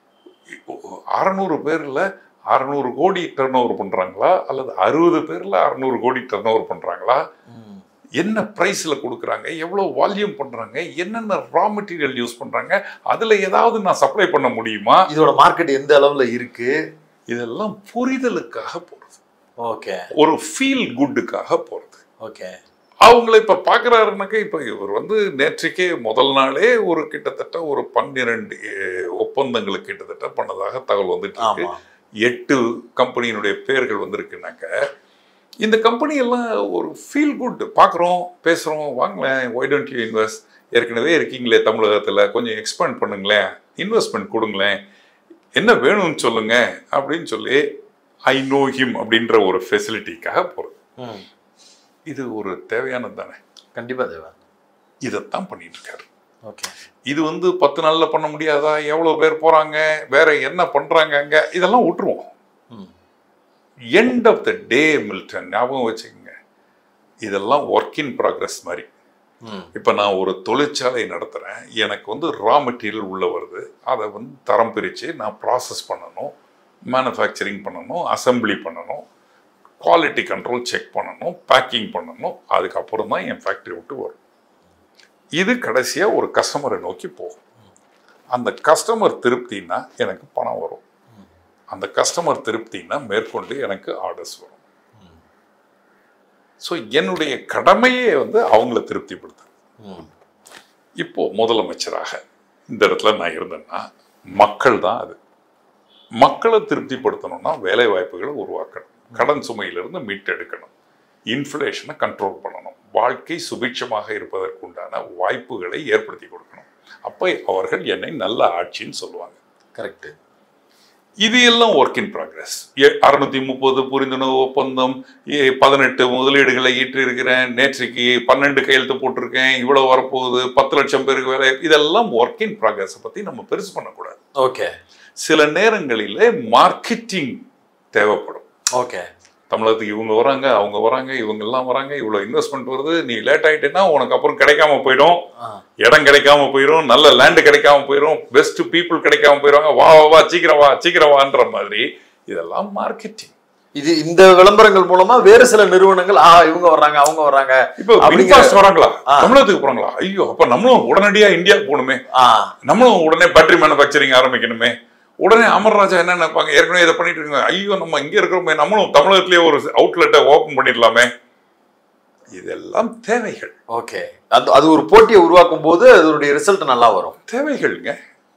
[SPEAKER 1] அறநூறு பேரில் அறநூறு கோடி டர்ன் ஓவர் பண்ணுறாங்களா அல்லது அறுபது பேரில் அறநூறு கோடி டர்ன் ஓவர் பண்ணுறாங்களா
[SPEAKER 2] ம்,
[SPEAKER 1] என்ன ப்ரைஸில் கொடுக்குறாங்க எவ்வளோ வால்யூம் பண்ணுறாங்க என்னென்ன ரா மெட்டீரியல் யூஸ் பண்ணுறாங்க அதில் ஏதாவது நான் சப்ளை பண்ண முடியுமா
[SPEAKER 2] இதோட மார்க்கெட் எந்த அளவுல இருக்கு
[SPEAKER 1] இதெல்லாம் புரிதலுக்காக போகிறது
[SPEAKER 2] ஓகே
[SPEAKER 1] ஒரு ஃபீல் குட்டுக்காக போகிறது
[SPEAKER 2] ஓகே
[SPEAKER 1] அவங்கள இப்போ பார்க்குறாருனாக்க இப்போ இவர் வந்து நேற்றைக்கே முதல் நாளே ஒரு கிட்டத்தட்ட ஒரு பன்னிரெண்டு அஹ், ஒப்பந்தங்களுக்கு கிட்டத்தட்ட பண்ணதாக தகவல் வந்துட்டு இருக்கு
[SPEAKER 2] ஆமா
[SPEAKER 1] எட்டு கம்பெனியினுடைய பேர்கள் வந்திருக்குனாக்க இந்த கம்பெனி எல்லாம் ஒரு ஃபீல் குட் பார்க்குறோம் பேசுகிறோம் வாங்களேன் ஒய் டோன்ட் யூ இன்வெஸ்ட் ஏற்கனவே இருக்கீங்களே தமிழகத்தில் கொஞ்சம் எக்ஸ்பேண்ட் பண்ணுங்களேன் இன்வெஸ்ட்மெண்ட் கொடுங்களேன் என்ன வேணும்னு சொல்லுங்க அப்படின்னு சொல்லி ஐ நோ ஹிம் அப்படின்ற ஒரு ஃபெசிலிட்டிக்காக போகிறது
[SPEAKER 2] ம்,
[SPEAKER 1] இது ஒரு தேவையானது தானே
[SPEAKER 2] கண்டிப்பா தேவை
[SPEAKER 1] இதைத்தான் பண்ணிட்டு இருக்காரு
[SPEAKER 2] ஓகே
[SPEAKER 1] இது வந்து பத்து நாளில் பண்ண முடியாதா எவ்வளோ பேர் போகிறாங்க வேற என்ன பண்ணுறாங்க அங்கே இதெல்லாம் விட்டுருவோம்
[SPEAKER 2] ம்,
[SPEAKER 1] end of the day Milton ஞாபகம் வச்சுக்கோங்க இதெல்லாம் ஒர்க் இன் ப்ராக்ரஸ் மாதிரி
[SPEAKER 2] ம்,
[SPEAKER 1] இப்போ நான் ஒரு தொழிற்சாலை நடத்துகிறேன் எனக்கு வந்து ரா மெட்டீரியல் உள்ளே வருது அதை வந்து தரம் பிரித்து நான் ப்ராசஸ் பண்ணணும் மேனுஃபேக்சரிங் பண்ணணும் அசெம்பிளி பண்ணணும் குவாலிட்டி கண்ட்ரோல் செக் பண்ணணும் பேக்கிங் பண்ணணும் அதுக்கப்புறம் தான் என் ஃபேக்ட்ரி விட்டு வரும் இது கடைசியாக ஒரு கஸ்டமரை நோக்கி போகும் அந்த கஸ்டமர் திருப்தின்னா எனக்கு பணம் வரும் அந்த கஸ்டமர் திருப்தின்னா மேற்கொண்டு எனக்கு ஆர்டர்ஸ் வரும் ஸோ என்னுடைய கடமையே வந்து அவங்கள திருப்திப்படுத்துறது
[SPEAKER 2] ம்,
[SPEAKER 1] இப்போ முதலமைச்சராக இந்த இடத்துல நான் இருந்தேன்னா மக்கள் தான் அது மக்களை திருப்திப்படுத்தணும்னா வேலை வாய்ப்புகளை உருவாக்கணும் கடன் சுமையிலிருந்து மீட்டெடுக்கணும் இன்ஃப்ளேஷனை கண்ட்ரோல் பண்ணணும் வாழ்க்கை சுபிட்சமாக இருப்பதற்குண்டான வாய்ப்புகளை ஏற்படுத்தி கொடுக்கணும் அப்போ அவர்கள் என்னை நல்ல ஆட்சின்னு சொல்லுவாங்க
[SPEAKER 2] கரெக்ட்
[SPEAKER 1] இது எல்லாம் ஒர்க் இன் ப்ராக்ரஸ் அறுநூத்தி முப்பது புரிந்துணர்வு ஒப்பந்தம் ஏ- பதினெட்டு முதலீடுகளை ஈற்றிருக்கிறேன் நேற்றைக்கு பன்னெண்டு கையெழுத்து போட்டிருக்கேன் இவ்வளவு வரப்போகுது பத்து லட்சம் பேருக்கு வேலை இதெல்லாம் ஒர்க் இன் ப்ராக்ரஸ் பத்தி நம்ம பெருசு பண்ணக்கூடாது
[SPEAKER 2] ஓகே
[SPEAKER 1] சில நேரங்களிலே மார்க்கெட்டிங் தேவைப்படும்
[SPEAKER 2] ஓகே
[SPEAKER 1] தமிழகத்துக்கு இவங்க வராங்க அவங்க வராங்க இவங்க எல்லாம் வராங்க இவ்வளவு இன்வெஸ்ட்மெண்ட் வருது நீ லேட் ஆயிட்டேன்னா உனக்கு அப்புறம் கிடைக்காம போயிடும்
[SPEAKER 2] ஆ,
[SPEAKER 1] இடம் கிடைக்காம போயிடும் நல்ல லேண்டு கிடைக்காம போயிடும் பெஸ்ட் பீப்புள் கிடைக்காம போயிடுவாங்க வா வா வா சீக்கிரம் வா சீக்கிரம் வான்ற மாதிரி இதெல்லாம் மார்க்கெட்டிங்
[SPEAKER 2] இது இந்த விளம்பரங்கள் மூலமா வேறு சில நிறுவனங்கள் ஆ இவங்க வர்றாங்க அவங்க வர்றாங்க
[SPEAKER 1] இப்போ
[SPEAKER 2] அப்படிங்கிற-
[SPEAKER 1] வின்ஃபாஸ்ட் வராங்களா
[SPEAKER 2] ஆ.
[SPEAKER 1] தமிழகத்துக்கு போறாங்களா ஐயோ அப்ப நம்மளும் உடனடியா இந்தியாவுக்கு போகணுமே
[SPEAKER 2] ஆ
[SPEAKER 1] நம்மளும் உடனே பேட்டரி மேனுஃபேக்சரிங் ஆரம்பிக்கணுமே உடனே அமர்ராஜா என்ன நினைப்பாங்க ஏற்கனவே இதை பண்ணிட்டு இருக்காங்க ஐயோ நம்ம இங்க இருக்கிறோமே நம்மளும் தமிழகத்திலேயே ஒரு அவுட்லெட்டை ஓபன் பண்ணிடலாமே இதெல்லாம் தேவைகள்
[SPEAKER 2] ஓகே அது அது ஒரு போட்டியை உருவாக்கும் போது அதனுடைய ரிசல்ட் நல்லா வரும்
[SPEAKER 1] தேவைகள்ங்க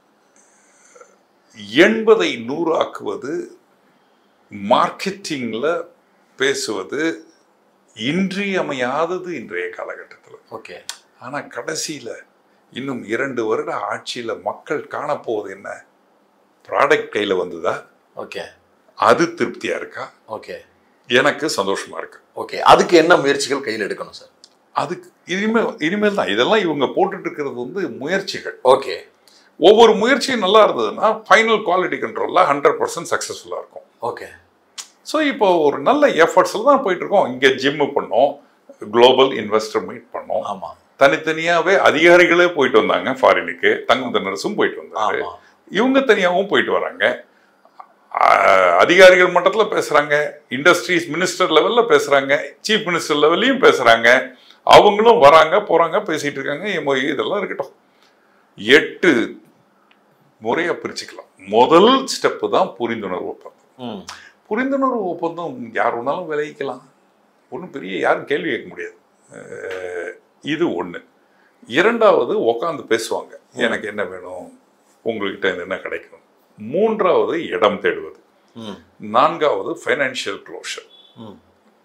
[SPEAKER 1] எண்பதை நூறு ஆக்குவது மார்க்கெட்டிங்ல பேசுவது இன்றியமையாதது இன்றைய காலகட்டத்தில்
[SPEAKER 2] ஓகே
[SPEAKER 1] ஆனா கடைசியில இன்னும் இரண்டு வருட ஆட்சியில மக்கள் காணப்போவது என்ன ப்ராடக்ட் கையில வந்ததா
[SPEAKER 2] ஓகே
[SPEAKER 1] அது திருப்தியா இருக்கா
[SPEAKER 2] ஓகே
[SPEAKER 1] எனக்கு சந்தோஷமா இருக்கு
[SPEAKER 2] ஓகே அதுக்கு என்ன முயற்சிகள் கையில் எடுக்கணும் சார்
[SPEAKER 1] அதுக்கு இனிமேல் இனிமேல் தான் இதெல்லாம் இவங்க போட்டுட்டு இருக்கிறது வந்து முயற்சிகள்
[SPEAKER 2] ஓகே
[SPEAKER 1] ஒவ்வொரு முயற்சியும் நல்லா இருந்ததுன்னா ஃபைனல் குவாலிட்டி கண்ட்ரோலில் ஹண்ட்ரட் பர்சன்ட் சக்ஸஸ்ஃபுல்லாக இருக்கும்
[SPEAKER 2] ஓகே
[SPEAKER 1] ஸோ இப்போ ஒரு நல்ல எஃபர்ட்ஸில் தான் போயிட்டு இருக்கோம் இங்கே ஜிம்மு பண்ணோம் குளோபல் இன்வெஸ்டர் மீட் பண்ணோம்
[SPEAKER 2] ஆமா
[SPEAKER 1] தனித்தனியாகவே அதிகாரிகளே போயிட்டு வந்தாங்க ஃபாரினுக்கு தங்கம் தென்னரசும் போயிட்டு வந்தாரு
[SPEAKER 2] ஆமா
[SPEAKER 1] இவங்க தனியாகவும் போயிட்டு வராங்க ஆஹ் அதிகாரிகள் மட்டத்தில் பேசுகிறாங்க இண்டஸ்ட்ரீஸ் மினிஸ்டர் லெவலில் பேசுகிறாங்க சீஃப் மினிஸ்டர் லெவல்லையும் பேசுகிறாங்க அவங்களும் வராங்க போகிறாங்க பேசிகிட்டு இருக்காங்க MOU இதெல்லாம் இருக்கட்டும் எட்டு முறையாக பிரிச்சுக்கலாம் முதல் ஸ்டெப்பு தான் புரிந்துணர்வு ஒப்பந்தம்
[SPEAKER 2] ம்
[SPEAKER 1] புரிந்துணர்வு ஒப்பந்தம் யார் வேணாலும் விளைவிக்கலாம் ஒன்றும் பெரிய யாரும் கேள்வி கேட்க முடியாது அஹ் இது ஒன்று இரண்டாவது உக்காந்து பேசுவாங்க எனக்கு என்ன வேணும் உங்கள்கிட்ட இருந்து என்ன கிடைக்கும் மூன்றாவது இடம் தேடுவது
[SPEAKER 2] ம்
[SPEAKER 1] நான்காவது ஃபைனான்சியல் க்ளோஷர்
[SPEAKER 2] ம்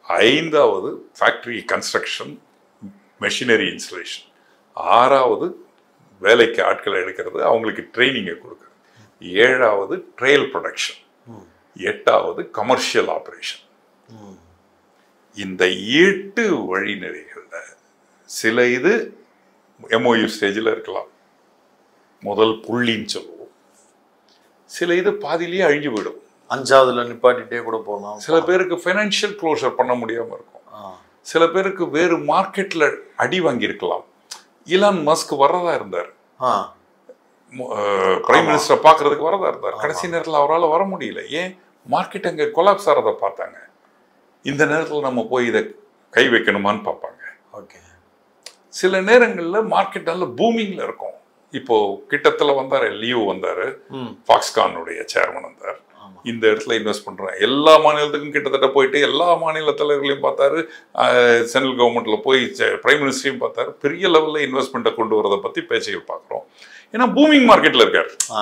[SPEAKER 1] ஐந்தாவது ஃபேக்டரி கன்ஸ்ட்ரக்ஷன் மெஷினரி இன்ஸ்டலேஷன் ஆறாவது வேலைக்கு ஆட்களை எடுக்கிறது அவங்களுக்கு ட்ரைனிங்கை கொடுக்குறது ஏழாவது ட்ரையல் ப்ரொடக்ஷன் எட்டாவது கமர்ஷியல் ஆப்ரேஷன் இந்த எட்டு வழிநெறிகளில் சில இது எம்ஓயு ஸ்டேஜில் இருக்கலாம் முதல் புள்ளின்னு சொல்லுவோம் சில இது பாதியிலேயே அழிஞ்சு போயிடும்
[SPEAKER 2] அஞ்சாவதுல நிப்பாட்டிட்டே கூட போகலாம்
[SPEAKER 1] சில பேருக்கு ஃபைனான்ஷியல் க்ளோஷர் பண்ண முடியாமல் இருக்கும்
[SPEAKER 2] ஆ.
[SPEAKER 1] சில பேருக்கு வேறு மார்க்கெட்டில் அடி வாங்கியிருக்கலாம் இலான் மஸ்க் வரதா இருந்தார்
[SPEAKER 2] ஆ
[SPEAKER 1] பிரைம் மினிஸ்டரை பார்க்கறதுக்கு வரதா இருந்தார் கடைசி நேரத்தில் அவரால் வர முடியல ஏன் மார்க்கெட் அங்கே கொலாப்ஸ் ஆகிறத பார்த்தாங்க இந்த நேரத்தில் நம்ம போய் இதை கை வைக்கணுமான்னு பார்ப்பாங்க
[SPEAKER 2] ஓகே
[SPEAKER 1] சில நேரங்களில் மார்க்கெட் நல்ல பூமிங்கில் இருக்கும் இப்போ கிட்டத்தில் வந்தார் லியோ வந்தார்
[SPEAKER 2] ம்
[SPEAKER 1] ஃபாக்ஸ்கானுடைய சேர்மன் வந்தார்
[SPEAKER 2] ஆமா
[SPEAKER 1] இந்த இடத்துல இன்வெஸ்ட் பண்றேன் எல்லா மாநிலத்துக்கும் கிட்டத்தட்ட போயிட்டு எல்லா மாநில தலைவர்களையும் பார்த்தாரு சென்ட்ரல் கவர்மெண்ட்ல போய் பிரைம் மினிஸ்டரையும் பார்த்தாரு பெரிய லெவல்ல இன்வெஸ்ட்மெண்ட்டை கொண்டு வரதை பத்தி பேச்சுகள் பார்க்குறோம் ஏன்னா பூமிங் மார்க்கெட்ல இருக்காரு
[SPEAKER 2] ஆ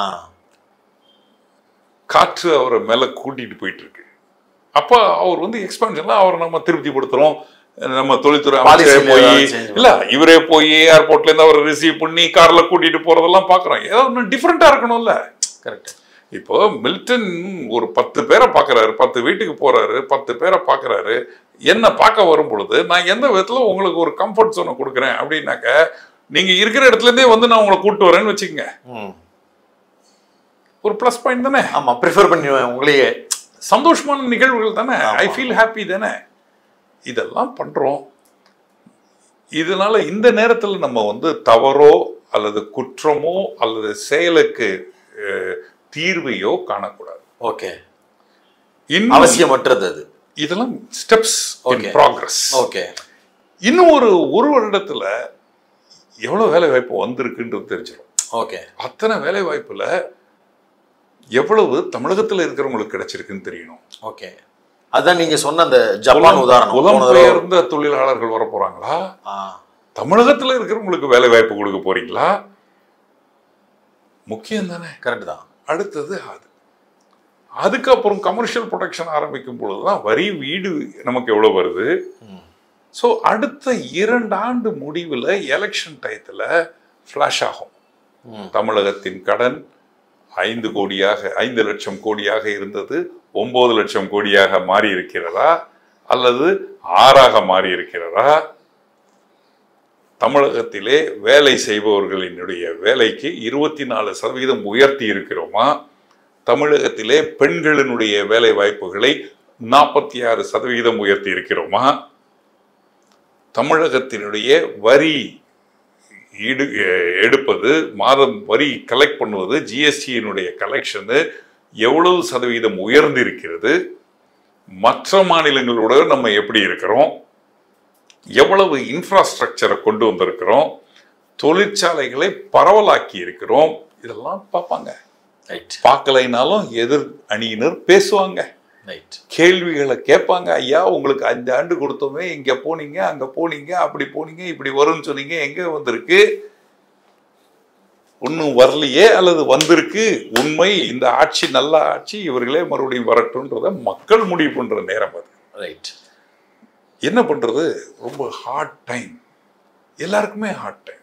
[SPEAKER 1] காற்று அவரை மேல கூட்டிட்டு போயிட்டு இருக்கு அப்ப அவர் வந்து எக்ஸ்பான்ஷன்ல அவரை நம்ம திருப்திப்படுத்துறோம் நம்ம தொழில்துறை அமைச்சரே
[SPEAKER 2] Policy ல
[SPEAKER 1] போய்
[SPEAKER 2] ஏதாவது change
[SPEAKER 1] இல்ல இவரே போய் ஏர்போர்ட்ல இருந்து அவரை ரிசீவ் பண்ணி கார்ல கூட்டிட்டு போறதெல்லாம் பாக்குறோம் ஏதாவது ஒன்று டிஃப்ரெண்டா இருக்கணும்ல
[SPEAKER 2] கரெக்ட்
[SPEAKER 1] இப்போ மில்டன் ஒரு பத்து பேரை பார்க்கறாரு பத்து வீட்டுக்கு போறாரு பத்து பேரை பார்க்கறாரு என்ன பார்க்க வரும் பொழுது நான் எந்த விதத்துல உங்களுக்கு ஒரு கம்ஃபர்ட் ஜோனை கொடுக்குறேன் அப்படின்னாக்க நீங்க இருக்கிற இடத்துல இருந்தே வந்து நான் உங்களை கூட்டு வரேன்னு வச்சுக்கோங்க
[SPEAKER 2] ம்
[SPEAKER 1] ஒரு ப்ளஸ் பாயிண்ட் தானே
[SPEAKER 2] ஆமா ப்ரிஃபர் பண்ணி உங்களையே
[SPEAKER 1] சந்தோஷமான நிகழ்வுகள் தானே
[SPEAKER 2] ஆமா.
[SPEAKER 1] ஐ ஃபீல் ஹாப்பி தானே இதெல்லாம் பண்றோம் இதனால இந்த நேரத்தில் நம்ம வந்து தவறோ அல்லது குற்றமோ அல்லது செயலுக்கு அஹ், தீர்வையோ காணக்கூடாது
[SPEAKER 2] ஓகே
[SPEAKER 1] இன்னும்
[SPEAKER 2] அவசியமற்றது அது
[SPEAKER 1] இதெல்லாம் steps in
[SPEAKER 2] Okay.
[SPEAKER 1] Progress
[SPEAKER 2] okay
[SPEAKER 1] இன்னும் ஒரு ஒரு வருடத்துல எவ்வளவு வேலை வாய்ப்பு வந்திருக்குன்றது தெரிஞ்சிடும்
[SPEAKER 2] ஓகே
[SPEAKER 1] அத்தனை வேலை வாய்ப்புல எவ்வளவு தமிழகத்துல இருக்கிறவங்களுக்கு கிடைச்சிருக்குன்னு தெரியணும்
[SPEAKER 2] ஓகே அதான் நீங்க சொன்ன அந்த ஜப்பான் உதாரணம் போன தடவை-
[SPEAKER 1] புலம்பெயர்ந்த தொழிலாளர்கள் வர போறாங்களா
[SPEAKER 2] ஆ,
[SPEAKER 1] தமிழகத்துல இருக்கிறவங்களுக்கு வேலை வாய்ப்பு கொடுக்க போறீங்களா முக்கியம் தானே
[SPEAKER 2] கரெக்ட் தான்
[SPEAKER 1] அடுத்தது அது அதுக்கப்புறம் கமர்ஷியல் ப்ரொடக்ஷன் ஆரம்பிக்கும் பொழுதுதான் வரி வீடு நமக்கு எவ்வளவு வருது
[SPEAKER 2] ம்.
[SPEAKER 1] ஸோ அடுத்த இரண்டு ஆண்டு முடிவில் எலெக்ஷன் டயத்தில் ஃப்ளாஷ் ஆகும்
[SPEAKER 2] ம்.
[SPEAKER 1] தமிழகத்தின் கடன் ஐந்து கோடியாக ஐந்து லட்சம் கோடியாக இருந்தது ஒன்பது லட்சம் கோடியாக மாறி இருக்கிறதா அல்லது ஆறாக மாறி இருக்கிறதா தமிழகத்திலே வேலை செய்பவர்களினுடைய வேலைக்கு இருபத்தி நாலு சதவீதம் உயர்த்தி இருக்கிறோமா தமிழகத்திலே பெண்களினுடைய வேலை வாய்ப்புகளை நாற்பத்தி ஆறு சதவீதம் உயர்த்தி இருக்கிறோமா தமிழகத்தினுடைய வரி ஈடு எ- எடுப்பது மாதம் வரி கலெக்ட் பண்ணுவது ஜிஎஸ்டியினுடைய கலெக்ஷனு எவ்வளவு சதவீதம் உயர்ந்திருக்கிறது மற்ற மாநிலங்களோட நம்ம எப்படி இருக்கிறோம் எவ்வளவு இன்ஃப்ராஸ்ட்ரக்சரை கொண்டு வந்திருக்கிறோம் தொழிற்சாலைகளை பரவலாக்கி இருக்கிறோம் இதெல்லாம் பார்ப்பாங்க
[SPEAKER 2] ரைட்
[SPEAKER 1] பார்க்கலைனாலும் எதிர் அணியினர் பேசுவாங்க
[SPEAKER 2] ரைட்
[SPEAKER 1] கேள்விகளை கேட்பாங்க ஐயா உங்களுக்கு அஞ்சு ஆண்டு கொடுத்தோமே இங்க போனீங்க அங்க போனீங்க அப்படி போனீங்க இப்படி வரும்னு சொன்னீங்க எங்க வந்திருக்கு ஒன்றும் வரலையே அல்லது வந்திருக்கு உண்மை இந்த ஆட்சி நல்ல ஆட்சி இவர்களே மறுபடியும் வரட்டும்ன்றத மக்கள் முடிவு பண்ற நேரம் அது
[SPEAKER 2] ரைட்
[SPEAKER 1] என்ன பண்றது ரொம்ப ஹார்ட் டைம் எல்லாருக்குமே ஹார்ட் டைம்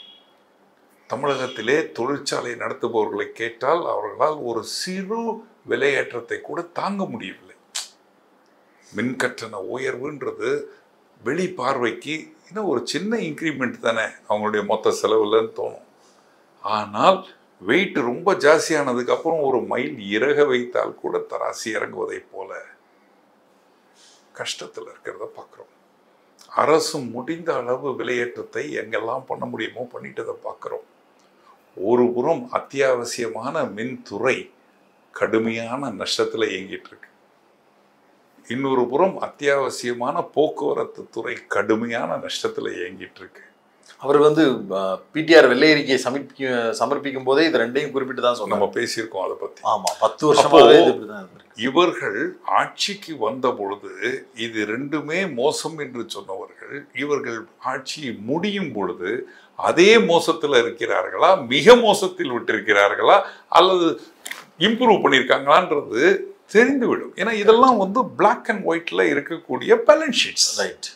[SPEAKER 1] தமிழகத்திலே தொழிற்சாலை நடத்துபவர்களை கேட்டால் அவர்களால் ஒரு சிறு விலையேற்றத்தை கூட தாங்க முடியவில்லை மின் கட்டண உயர்வுன்றது வெளி பார்வைக்கு இன்னும் ஒரு சின்ன இன்க்ரிமெண்ட் தானே அவங்களுடைய மொத்த செலவுலன்னு தோணும் ஆனால் வெயிட் ரொம்ப ஜாஸ்தியானதுக்கு அப்புறம் ஒரு மைல் இறக வைத்தால் கூட தராசி இறங்குவதைப் போல கஷ்டத்தில் இருக்கிறத பார்க்குறோம் அரசு முடிந்த அளவு விலையேற்றத்தை எங்கெல்லாம் பண்ண முடியுமோ பண்ணிட்டதை பார்க்குறோம் ஒரு புறம் அத்தியாவசியமான மின்துறை கடுமையான நஷ்டத்தில் இயங்கிட்டு இருக்கு இன்னொரு புறம் அத்தியாவசியமான போக்குவரத்து துறை கடுமையான நஷ்டத்தில் இயங்கிட்டு இருக்கு
[SPEAKER 2] அவர் வந்து பிடிஆர் வெள்ளை அறிக்கையை சமர்ப்பிக்க சமர்ப்பிக்கும் போதே இது ரெண்டையும் குறிப்பிட்டு தான் சொன்னாங்க
[SPEAKER 1] நம்ம பேசியிருக்கோம் அதை பற்றி
[SPEAKER 2] ஆமா பத்து வருஷமாவே இது இப்படிதான் இருந்திருக்கு
[SPEAKER 1] இவர்கள் ஆட்சிக்கு வந்த பொழுது இது ரெண்டுமே மோசம் என்று சொன்னவர்கள் இவர்கள் ஆட்சி முடியும் பொழுது அதே மோசத்தில் இருக்கிறார்களா மிக மோசத்தில் விட்டிருக்கிறார்களா அல்லது இம்ப்ரூவ் பண்ணியிருக்காங்களான்றது தெரிந்துவிடும் ஏன்னா இதெல்லாம் வந்து பிளாக் அண்ட் ஒயிட்ல இருக்கக்கூடிய பேலன்ஸ் ஷீட்ஸ்
[SPEAKER 2] ரைட்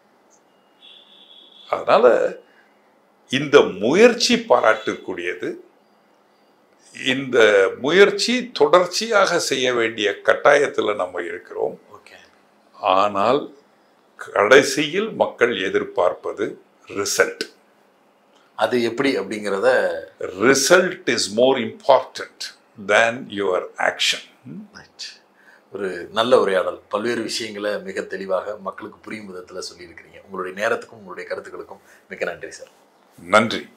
[SPEAKER 1] அதனால இந்த முயற்சி பாராட்டுக்குரியது இந்த முயற்சி தொடர்ச்சியாக செய்ய வேண்டிய கட்டாயத்தில் நம்ம இருக்கிறோம்
[SPEAKER 2] ஓகே
[SPEAKER 1] ஆனால் கடைசியில் மக்கள் எதிர்பார்ப்பது ரிசல்ட்
[SPEAKER 2] அது எப்படி அப்படிங்கிறத
[SPEAKER 1] result is more important than your action
[SPEAKER 2] right ஒரு நல்ல உரையாடல் பல்வேறு விஷயங்களை மிக தெளிவாக மக்களுக்கு புரியும் விதத்தில் சொல்லியிருக்கிறீங்க உங்களுடைய நேரத்துக்கும் உங்களுடைய கருத்துக்களுக்கும் மிக்க நன்றி சார்
[SPEAKER 1] நன்றி